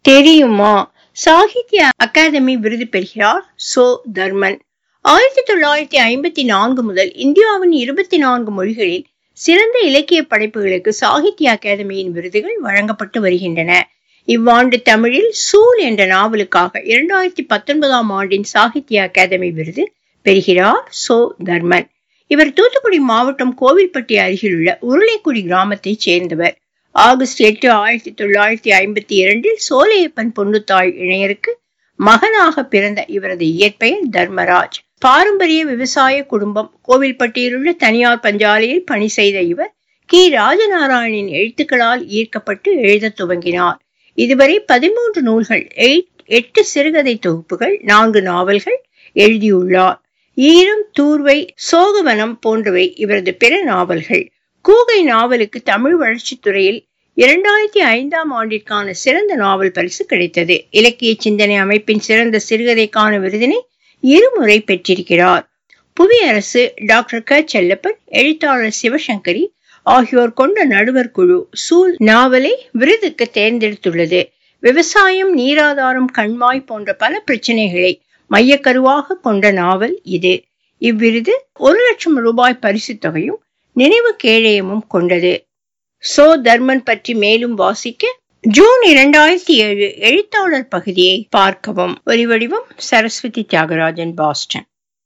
தெரியுமா சாகித்ய அகாதமி விருது பெறுகிறார் சோ தர்மன் ஆயிரத்தி தொள்ளாயிரத்தி ஐம்பத்தி நான்கு முதல் இந்தியாவின் இருபத்தி நான்கு மொழிகளில் சிறந்த இலக்கிய படைப்புகளுக்கு சாகித்ய அகாதமியின் விருதுகள் வழங்கப்பட்டு வருகின்றன இவ்வாண்டு தமிழில் சூல் என்ற நாவலுக்காக இரண்டாயிரத்தி பத்தொன்பதாம் ஆண்டின் சாகித்ய அகாதமி விருது பெறுகிறார் சோ தர்மன் இவர் தூத்துக்குடி மாவட்டம் கோவில்பட்டி அருகிலுள்ள உருளைக்குடி கிராமத்தைச் சேர்ந்தவர் ஆகஸ்ட் எட்டு ஆயிரத்தி தொள்ளாயிரத்தி ஐம்பத்தி இரண்டில் சோலையப்பன் பொன்னுத்தாள் இணையருக்கு மகனாக பிறந்த இவரது இயற்பெயர் தர்மராஜ் பாரம்பரிய விவசாய குடும்பம் கோவில்பட்டியில் உள்ள தனியார் பஞ்சாலையில் பணி செய்த இவர் கி ராஜநாராயணின் எழுத்துக்களால் ஈர்க்கப்பட்டு எழுதத் துவங்கினார் இதுவரை பதிமூன்று நூல்கள் எட்டு சிறுகதை தொகுப்புகள் நான்கு நாவல்கள் எழுதியுள்ளார் ஈரம் தூர்வை சோகவனம் போன்றவை இவரது பிற நாவல்கள் கூகை நாவலுக்கு தமிழ் வளர்ச்சித் துறையில் இரண்டாயிரத்தி ஐந்தாம் ஆண்டிற்கான சிறந்த நாவல் பரிசு கிடைத்தது இலக்கிய சிந்தனை அமைப்பின் சிறந்த சிறுகதைக்கான விருதினை இருமுறை பெற்றிருக்கிறார் புவியரசு டாக்டர் க செல்லப்பன் எழுத்தாளர் சிவசங்கரி ஆகியோர் கொண்ட நடுவர் குழு சூல் நாவலை விருதுக்கு தேர்ந்தெடுத்துள்ளது விவசாயம் நீராதாரம் கண்மாய் போன்ற பல பிரச்சனைகளை மையக்கருவாக கொண்ட நாவல் இது இவ்விருது ஒரு லட்சம் ரூபாய் பரிசு தொகையும் நினைவு கேடயமும் கொண்டது சோ தர்மன் பற்றி மேலும் வாசிக்க ஜூன் இரண்டாயிரத்தி ஏழு எழுத்தாளர் பகுதியை பார்க்கவும் ஒரு வடிவம் சரஸ்வதி தியாகராஜன் பாஸ்டன்